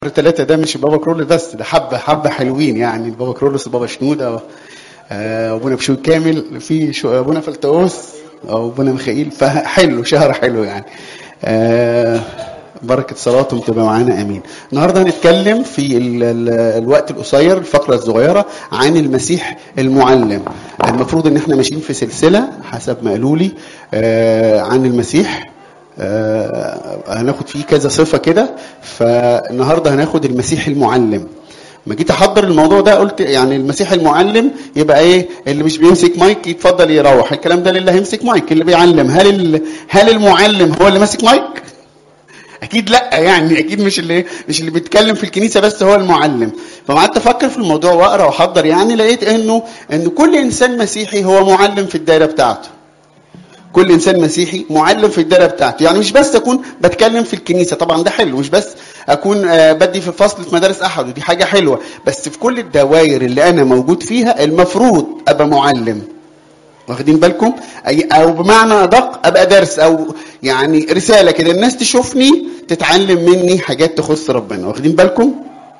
ثلاثة ده مش بابا كرولوس بس ده حبة حبة حلوين يعني البابا كرولوس وبابا شنودة آه، وابونا بشوي كامل في شو ابونا فلتوس او ابونا ميخائيل فحلو شهر حلو يعني آه، بركة صلاتهم تبقى معانا امين. النهارده هنتكلم في ال ال الوقت القصير الفقرة الصغيرة عن المسيح المعلم. المفروض ان احنا ماشيين في سلسلة حسب ما قالوا لي آه، عن المسيح آه، هناخد فيه كذا صفة كده فالنهارده هناخد المسيح المعلم. ما جيت احضر الموضوع ده قلت يعني المسيح المعلم يبقى ايه اللي مش بيمسك مايك يتفضل يروح الكلام ده للي هيمسك مايك اللي بيعلم هل ال... هل المعلم هو اللي ماسك مايك اكيد لا يعني اكيد مش اللي مش اللي بيتكلم في الكنيسه بس هو المعلم فقعدت افكر في الموضوع واقرا واحضر يعني لقيت انه ان كل انسان مسيحي هو معلم في الدايره بتاعته كل انسان مسيحي معلم في الدايره بتاعته يعني مش بس اكون بتكلم في الكنيسه طبعا ده حلو مش بس اكون آه، بدي في فصل في مدارس احد ودي حاجه حلوه بس في كل الدوائر اللي انا موجود فيها المفروض ابقى معلم واخدين بالكم أي او بمعنى ادق ابقى درس او يعني رساله كده الناس تشوفني تتعلم مني حاجات تخص ربنا واخدين بالكم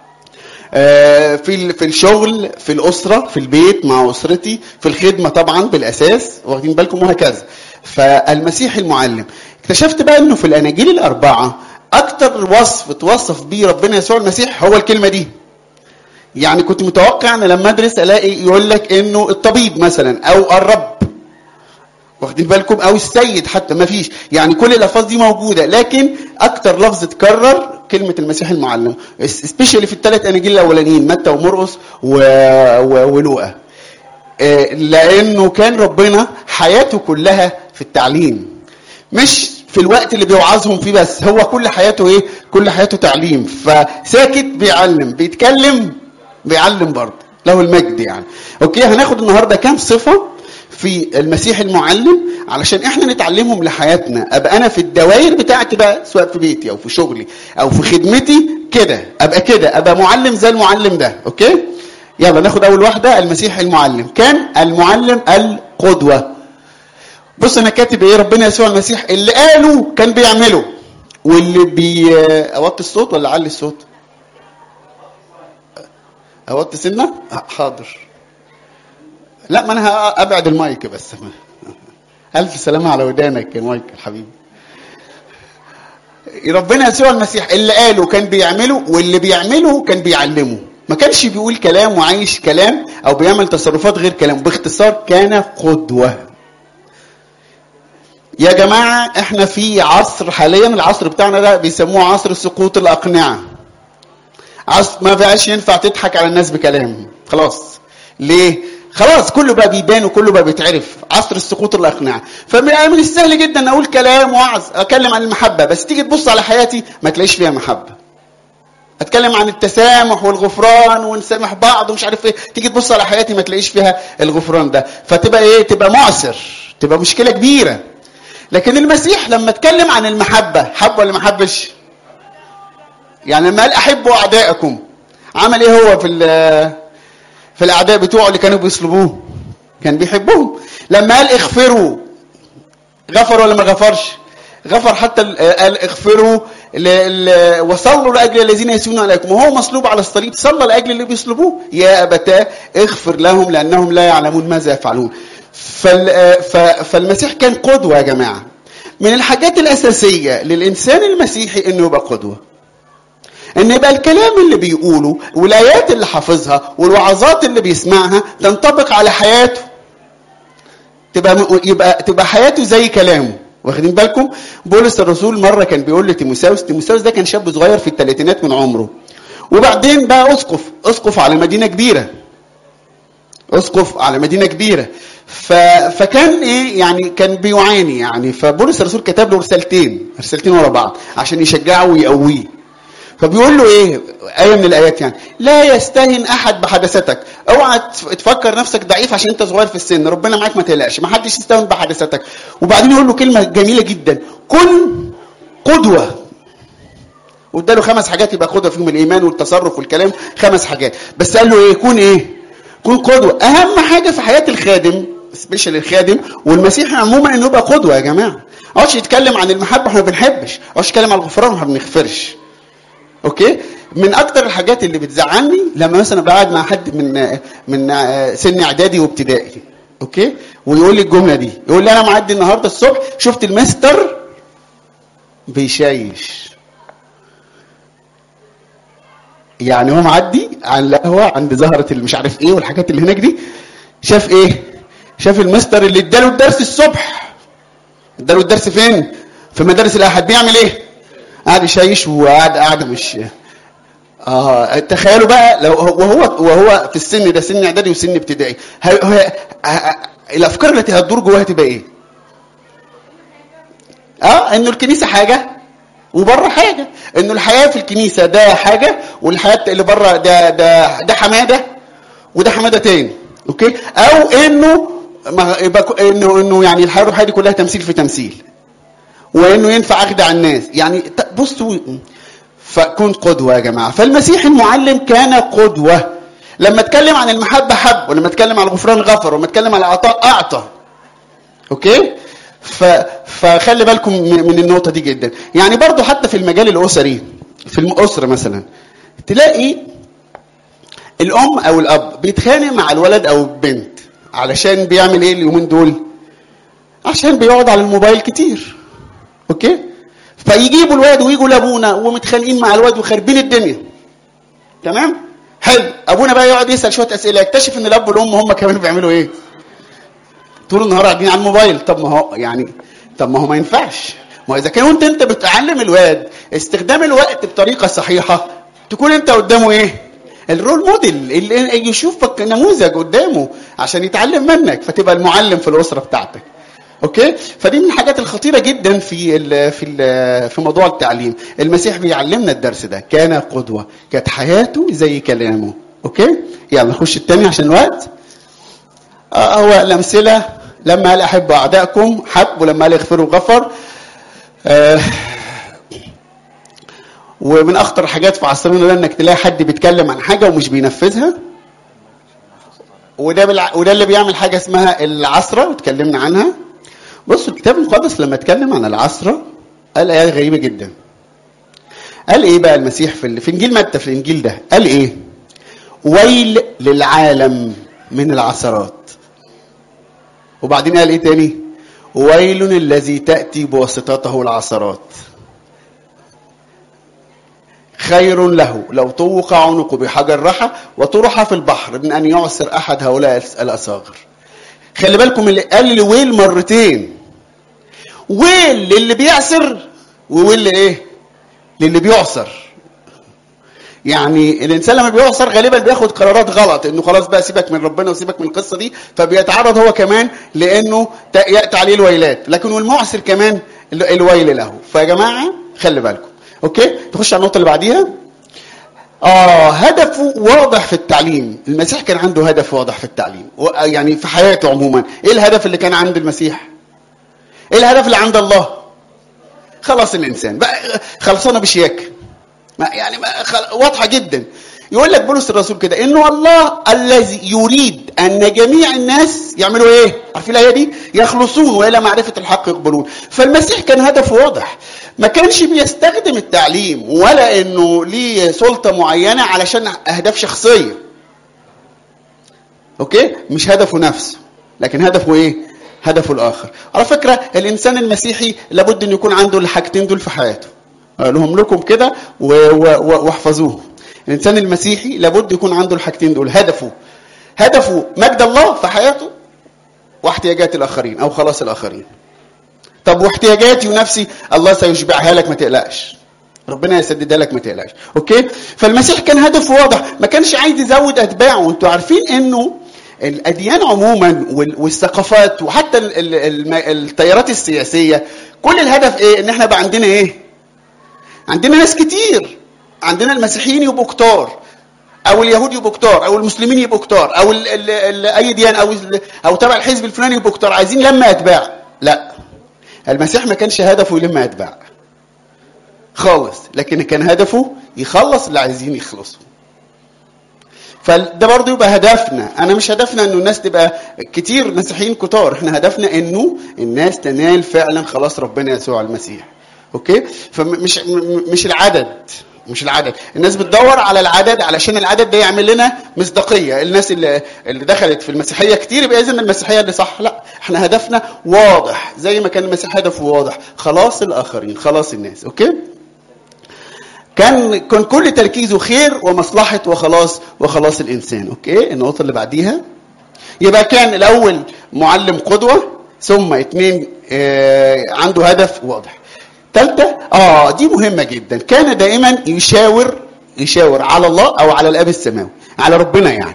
آه، في ال- في الشغل في الاسره في البيت مع اسرتي في الخدمه طبعا بالاساس واخدين بالكم وهكذا فالمسيح المعلم اكتشفت بقى انه في الاناجيل الاربعه اكتر وصف توصف بيه ربنا يسوع المسيح هو الكلمه دي يعني كنت متوقع ان لما ادرس الاقي يقول لك انه الطبيب مثلا او الرب واخدين بالكم او السيد حتى ما فيش يعني كل الالفاظ دي موجوده لكن اكتر لفظ اتكرر كلمه المسيح المعلم سبيشالي في الثلاث اناجيل الاولانيين متى ومرقس و... و... ولوقا آه، لانه كان ربنا حياته كلها في التعليم مش في الوقت اللي بيوعظهم فيه بس هو كل حياته ايه كل حياته تعليم فساكت بيعلم بيتكلم بيعلم برضه له المجد يعني اوكي هناخد النهارده كام صفه في المسيح المعلم علشان احنا نتعلمهم لحياتنا ابقى انا في الدوائر بتاعتي بقى سواء في بيتي او في شغلي او في خدمتي كده ابقى كده ابقى معلم زي المعلم ده اوكي يلا ناخد اول واحده المسيح المعلم كان المعلم القدوه بص انا كاتب ايه ربنا يسوع المسيح اللي قاله كان بيعمله واللي بي اوطي الصوت ولا اعلي الصوت اوطي سنه حاضر لا ما انا ابعد المايك بس الف سلامه على ودانك يا مايك الحبيب ربنا يسوع المسيح اللي قاله كان بيعمله واللي بيعمله كان بيعلمه ما كانش بيقول كلام وعايش كلام او بيعمل تصرفات غير كلام باختصار كان قدوه يا جماعة احنا في عصر حاليا العصر بتاعنا ده بيسموه عصر سقوط الأقنعة عصر ما بقاش ينفع تضحك على الناس بكلام خلاص ليه خلاص كله بقى بيبان وكله بقى بيتعرف عصر السقوط الأقنعة فمن السهل جدا أقول كلام وعظ أتكلم عن المحبة بس تيجي تبص على حياتي ما تلاقيش فيها محبة اتكلم عن التسامح والغفران ونسامح بعض ومش عارف ايه تيجي تبص على حياتي ما تلاقيش فيها الغفران ده فتبقى ايه تبقى معسر تبقى مشكله كبيره لكن المسيح لما اتكلم عن المحبه حب ولا ما حبش يعني لما قال احبوا اعدائكم عمل ايه هو في ال- في الاعداء بتوعه اللي كانوا بيصلبوه كان بيحبهم لما قال اغفروا غفر ولا ما غفرش غفر حتى ال- قال اغفروا ل- ل- وصلوا لاجل الذين يسيئون عليكم وهو مصلوب على الصليب صلى لاجل اللي بيصلبوه يا ابتاه اغفر لهم لانهم لا يعلمون ماذا يفعلون فال- ف- فالمسيح كان قدوه يا جماعه من الحاجات الاساسيه للانسان المسيحي انه يبقى قدوه ان يبقى الكلام اللي بيقوله والايات اللي حافظها والوعظات اللي بيسمعها تنطبق على حياته تبقى يبقى تبقى حياته زي كلامه واخدين بالكم بولس الرسول مره كان بيقول لتيموساوس تيموساوس ده كان شاب صغير في الثلاثينات من عمره وبعدين بقى اسقف اسقف على مدينه كبيره اسقف على مدينه كبيره ف... فكان ايه يعني كان بيعاني يعني فبولس الرسول كتب له رسالتين رسالتين ورا بعض عشان يشجعه ويقويه فبيقول له ايه ايه من الايات يعني لا يستهن احد بحدثتك اوعى تف- تفكر نفسك ضعيف عشان انت صغير في السن ربنا معاك ما تقلقش ما حدش يستهن بحدثتك وبعدين يقول له كلمه جميله جدا كن قدوه واداله خمس حاجات يبقى قدوه فيهم الايمان والتصرف والكلام خمس حاجات بس قال له ايه كن ايه كن قدوه اهم حاجه في حياه الخادم سبيشال الخادم والمسيح عموما انه يبقى قدوه يا جماعه ما اقعدش يتكلم عن المحبه احنا ما بنحبش ما اقعدش يتكلم عن الغفران احنا ما بنغفرش اوكي من اكتر الحاجات اللي بتزعلني لما مثلا بقعد مع حد من من سن اعدادي وابتدائي اوكي ويقول لي الجمله دي يقول لي انا معدي النهارده الصبح شفت المستر بيشيش يعني هو معدي على القهوه عند زهره اللي مش عارف ايه والحاجات اللي هناك دي شاف ايه شاف المستر اللي اداله الدرس الصبح اداله الدرس فين في مدارس الاحد بيعمل ايه قاعد يشيش وقاعد قاعده مش اه تخيلوا بقى لو وهو وهو في السن ده سن اعدادي وسن ابتدائي هي هي الافكار التي هتدور جواها تبقى ايه؟ اه انه الكنيسه حاجه وبره حاجه انه الحياه في الكنيسه ده حاجه والحياه اللي بره ده ده ده حماده وده حماده تاني اوكي او انه انه انه يعني الحياه الروحيه دي كلها تمثيل في تمثيل وانه ينفع اخدع الناس يعني بصوا فكن قدوه يا جماعه فالمسيح المعلم كان قدوه لما اتكلم عن المحبه حب ولما اتكلم عن الغفران غفر ولما اتكلم عن العطاء اعطى اوكي ف... فخلي بالكم من النقطه دي جدا يعني برضو حتى في المجال الاسري في الاسره مثلا تلاقي الام او الاب بيتخانق مع الولد او البنت علشان بيعمل ايه اليومين دول عشان بيقعد على الموبايل كتير اوكي فيجيبوا الواد ويجوا لابونا ومتخانقين مع الواد وخاربين الدنيا تمام حلو ابونا بقى يقعد يسال شويه اسئله يكتشف ان الاب والام هم كمان بيعملوا ايه طول النهار قاعدين على الموبايل طب ما هو يعني طب ما هو ما ينفعش ما اذا كنت انت بتعلم الواد استخدام الوقت بطريقه صحيحه تكون انت قدامه ايه الرول موديل اللي يشوفك نموذج قدامه عشان يتعلم منك فتبقى المعلم في الاسره بتاعتك اوكي فدي من الحاجات الخطيره جدا في ال في ال في موضوع التعليم المسيح بيعلمنا الدرس ده كان قدوه كانت حياته زي كلامه اوكي يلا نخش التاني عشان الوقت آه هو الامثله لما قال احبوا اعدائكم حب ولما قال اغفروا غفر آه ومن اخطر الحاجات في عصرنا ده انك تلاقي حد بيتكلم عن حاجه ومش بينفذها وده بالع... وده اللي بيعمل حاجه اسمها العصره واتكلمنا عنها بصوا الكتاب المقدس لما اتكلم عن العصرة قال آية غريبة جدا قال ايه بقى المسيح في في انجيل متى في الانجيل ده قال ايه ويل للعالم من العثرات وبعدين قال ايه تاني ويل الذي تأتي بواسطته العثرات خير له لو طوق عنقه بحجر رحى وطرح في البحر من ان يعسر احد هؤلاء الاصاغر خلي بالكم اللي قال لي ويل مرتين ويل للي بيعسر وويل ايه للي بيعسر يعني الانسان لما بيعسر غالبا بياخد قرارات غلط انه خلاص بقى سيبك من ربنا وسيبك من القصه دي فبيتعرض هو كمان لانه ياتي عليه الويلات لكن والمعسر كمان الويل له فيا جماعه خلي بالكم اوكي تخش على النقطه اللي بعديها اه هدفه واضح في التعليم المسيح كان عنده هدف واضح في التعليم يعني في حياته عموما ايه الهدف اللي كان عند المسيح ايه الهدف اللي عند الله خلاص الانسان بقى خلصانه بشياكه ما يعني ما خل... واضحه جدا يقول لك بولس الرسول كده انه الله الذي يريد ان جميع الناس يعملوا ايه عارفين الايه دي يخلصون والى معرفه الحق يقبلون فالمسيح كان هدفه واضح ما كانش بيستخدم التعليم ولا انه ليه سلطه معينه علشان اهداف شخصيه اوكي مش هدفه نفسه لكن هدفه ايه هدفه الاخر على فكره الانسان المسيحي لابد ان يكون عنده الحاجتين دول في حياته لهم لكم كده واحفظوهم الانسان المسيحي لابد يكون عنده الحاجتين دول هدفه هدفه مجد الله في حياته واحتياجات الاخرين او خلاص الاخرين طب واحتياجاتي ونفسي الله سيشبعها لك ما تقلقش ربنا يسددها لك ما تقلقش اوكي فالمسيح كان هدفه واضح ما كانش عايز يزود اتباعه وانتوا عارفين انه الاديان عموما والثقافات وحتى التيارات السياسيه كل الهدف ايه ان احنا بقى عندنا ايه عندنا ناس كتير عندنا المسيحيين يبقوا كتار او اليهود يبقوا كتار او المسلمين يبقوا كتار او ال ال ال اي ديان او او تبع الحزب الفلاني يبقوا كتار عايزين لما اتباع لا المسيح ما كانش هدفه يلم اتباع خالص لكن كان هدفه يخلص اللي عايزين يخلصوا فده برضه يبقى هدفنا انا مش هدفنا انه الناس تبقى كتير مسيحيين كتار احنا هدفنا انه الناس تنال فعلا خلاص ربنا يسوع المسيح اوكي فمش مش العدد مش العدد الناس بتدور على العدد علشان العدد ده يعمل لنا مصداقيه الناس اللي, اللي دخلت في المسيحيه كتير يبقى اذا المسيحيه اللي صح لا احنا هدفنا واضح زي ما كان المسيح هدفه واضح خلاص الاخرين خلاص الناس اوكي كان كان كل تركيزه خير ومصلحه وخلاص وخلاص الانسان اوكي النقطه اللي بعديها يبقى كان الاول معلم قدوه ثم اثنين آه عنده هدف واضح ثالثه اه دي مهمه جدا كان دائما يشاور يشاور على الله او على الاب السماوي على ربنا يعني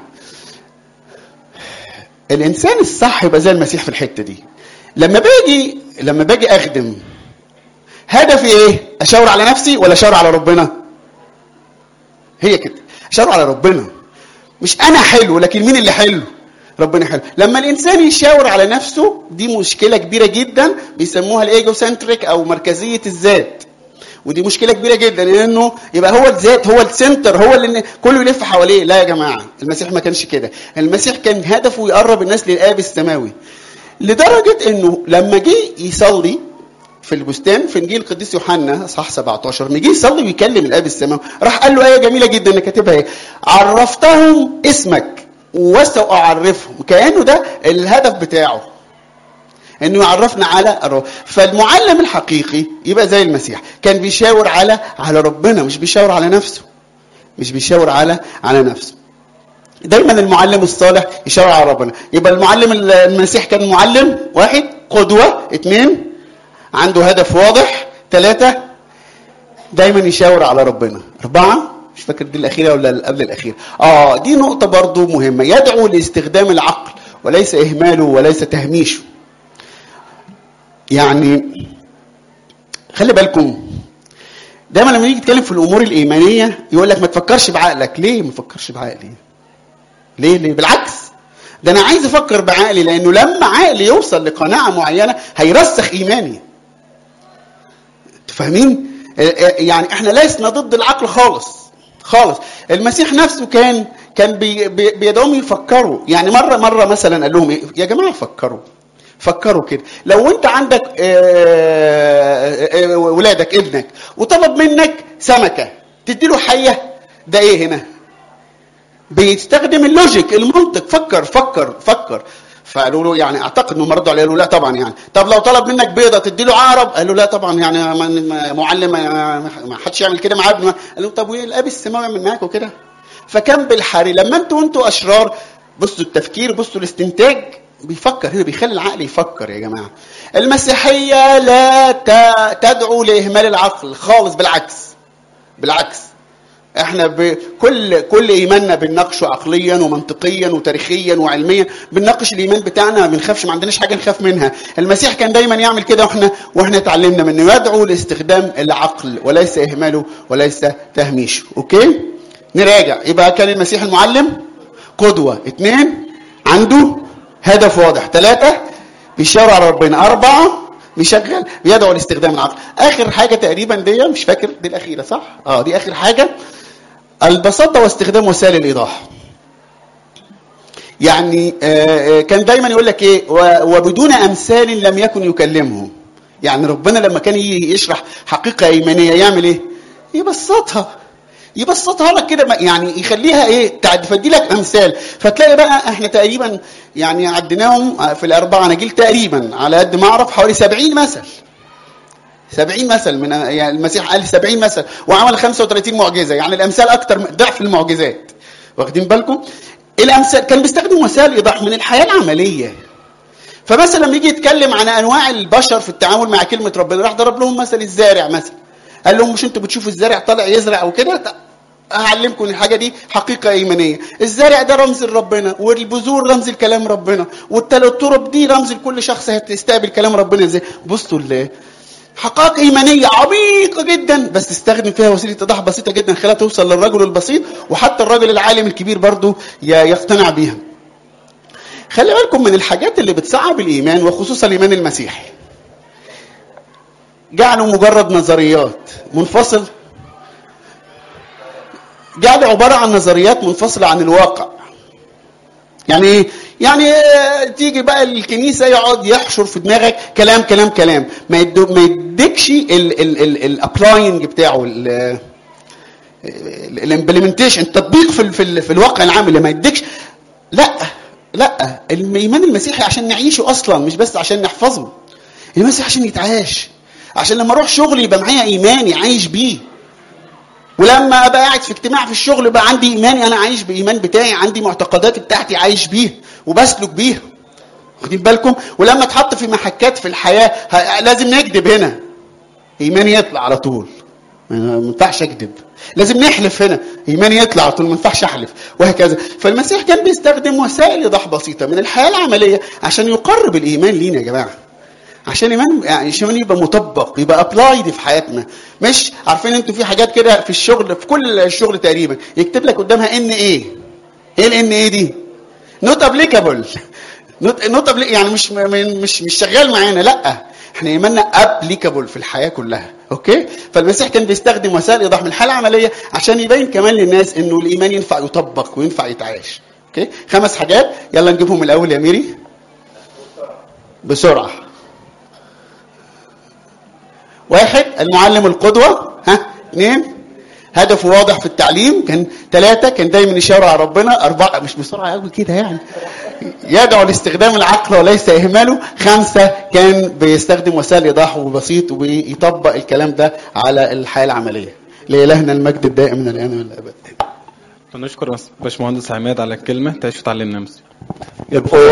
الانسان الصح يبقى زي المسيح في الحته دي لما باجي لما باجي اخدم هدفي ايه اشاور على نفسي ولا اشاور على ربنا هي كده اشاور على ربنا مش انا حلو لكن مين اللي حلو ربنا حلو لما الانسان يشاور على نفسه دي مشكله كبيره جدا بيسموها الايجو سنتريك او مركزيه الذات ودي مشكله كبيره جدا لانه يبقى هو الذات هو السنتر هو اللي كله يلف حواليه لا يا جماعه المسيح ما كانش كده المسيح كان هدفه يقرب الناس للاب السماوي لدرجه انه لما جه يصلي في البستان في انجيل القديس يوحنا اصحاح 17 لما جه يصلي ويكلم الاب السماوي راح قال له ايه جميله جدا انك كاتبها ايه عرفتهم اسمك وساعرفهم كانه ده الهدف بتاعه انه يعرفنا على الروح فالمعلم الحقيقي يبقى زي المسيح كان بيشاور على على ربنا مش بيشاور على نفسه مش بيشاور على على نفسه دايما المعلم الصالح يشاور على ربنا يبقى المعلم المسيح كان معلم واحد قدوة اثنين عنده هدف واضح ثلاثة دايما يشاور على ربنا أربعة مش فاكر دي الأخيرة ولا قبل الأخيرة آه دي نقطة برضو مهمة يدعو لاستخدام العقل وليس إهماله وليس تهميشه يعني خلي بالكم دايما لما يجي يتكلم في الامور الايمانيه يقول لك ما تفكرش بعقلك ليه ما تفكرش بعقلي ليه ليه بالعكس ده انا عايز افكر بعقلي لانه لما عقلي يوصل لقناعه معينه هيرسخ ايماني فاهمين يعني احنا لسنا ضد العقل خالص خالص المسيح نفسه كان كان بي بي بيدعوهم يفكروا يعني مره مره مثلا قال لهم ايه يا جماعه فكروا فكروا كده لو انت عندك ولادك ابنك وطلب منك سمكه تدي له حيه ده ايه هنا بيستخدم اللوجيك المنطق فكر فكر فكر فقالوا له يعني اعتقد انهم ردوا عليه قالوا لا طبعا يعني طب لو طلب منك بيضه تدي له عقرب قالوا لا طبعا يعني معلم ما حدش يعمل كده مع ابنه قال له طب وايه الاب السماوي يعمل معاكم كده فكان بالحري لما انتوا انتوا اشرار بصوا التفكير بصوا الاستنتاج بيفكر هنا بيخلي العقل يفكر يا جماعه المسيحيه لا تدعو لاهمال العقل خالص بالعكس بالعكس احنا بكل كل ايماننا بنناقشه عقليا ومنطقيا وتاريخيا وعلميا بنناقش الايمان بتاعنا ما بنخافش ما عندناش حاجه نخاف منها المسيح كان دايما يعمل كده واحنا واحنا اتعلمنا منه يدعو لاستخدام العقل وليس اهماله وليس تهميشه اوكي نراجع يبقى كان المسيح المعلم قدوه اثنين عنده هدف واضح ثلاثة بيشاور على ربنا أربعة بيشغل بيدعو لاستخدام العقل آخر حاجة تقريبا دي مش فاكر دي الأخيرة صح؟ اه دي آخر حاجة البساطة واستخدام وسائل الإيضاح يعني آه كان دايما يقول لك ايه وبدون امثال لم يكن يكلمهم يعني ربنا لما كان يجي يشرح حقيقه ايمانيه يعمل ايه يبسطها يبسطها لك كده يعني يخليها ايه تفدي لك امثال فتلاقي بقى احنا تقريبا يعني عديناهم في الاربعه نجيل تقريبا على قد ما اعرف حوالي 70 مثل 70 مثل من يعني المسيح قال 70 مثل وعمل 35 معجزه يعني الامثال اكتر ضعف المعجزات واخدين بالكم الامثال كان بيستخدم وسائل ايضاح من الحياه العمليه فمثلا لما يجي يتكلم عن انواع البشر في التعامل مع كلمه ربنا راح ضرب لهم مثل الزارع مثلا قال لهم مش انتوا بتشوفوا الزارع طالع يزرع وكده هعلمكم الحاجة دي حقيقة إيمانية الزارع ده رمز لربنا والبذور رمز لكلام ربنا والطرق دي رمز لكل شخص هتستقبل كلام ربنا ازاي بصوا اللي حقائق إيمانية عميقة جدا بس تستخدم فيها وسيلة إيضاح بسيطة جدا خليها توصل للرجل البسيط وحتى الراجل العالم الكبير برضه يقتنع بيها خلي بالكم من الحاجات اللي بتصعب الإيمان وخصوصا الإيمان المسيحي جعله مجرد نظريات منفصل جعله عبارة عن نظريات منفصلة عن الواقع يعني ايه؟ يعني تيجي بقى الكنيسة يقعد يحشر في دماغك كلام كلام كلام ما ما يديكش الابلاينج بتاعه الامبلمنتيشن التطبيق في ال- في, ال- في الواقع العام اللي ما يديكش لا لا الايمان المسيحي عشان نعيشه اصلا مش بس عشان نحفظه المسيح عشان يتعاش عشان لما اروح شغلي يبقى معايا ايماني عايش بيه ولما ابقى قاعد في اجتماع في الشغل يبقى عندي ايماني انا عايش بايمان بتاعي عندي معتقدات بتاعتي عايش بيها وبسلك بيها واخدين بالكم ولما اتحط في محكات في الحياه ه- لازم نكذب هنا ايماني يطلع على طول ما ينفعش اكذب لازم نحلف هنا ايماني يطلع على طول ما ينفعش احلف وهكذا فالمسيح كان بيستخدم وسائل ايضاح بسيطه من الحياه العمليه عشان يقرب الايمان لينا يا جماعه عشان ايمان يعني عشان يبقى مطبق يبقى ابلايد في حياتنا مش عارفين انتوا في حاجات كده في الشغل في كل الشغل تقريبا يكتب لك قدامها ان ايه ايه الان ايه دي نوت ابليكابل نوت نوت يعني مش م- مش مش شغال معانا لا احنا ايماننا ابليكابل في الحياه كلها اوكي فالمسيح كان بيستخدم وسائل ايضاح من الحاله العمليه عشان يبين كمان للناس انه الايمان ينفع يطبق وينفع يتعاش اوكي خمس حاجات يلا نجيبهم الاول يا ميري بسرعه واحد المعلم القدوة ها اثنين هدفه واضح في التعليم كان ثلاثة كان دايما إشارة على ربنا أربعة مش بسرعة قوي كده يعني يدعو لاستخدام العقل وليس إهماله خمسة كان بيستخدم وسائل إيضاح وبسيط وبيطبق الكلام ده على الحياة العملية لإلهنا المجد الدائم من الآن والأبد نشكر باشمهندس عماد على الكلمة تعيش وتعلمنا يا مصر يبقوا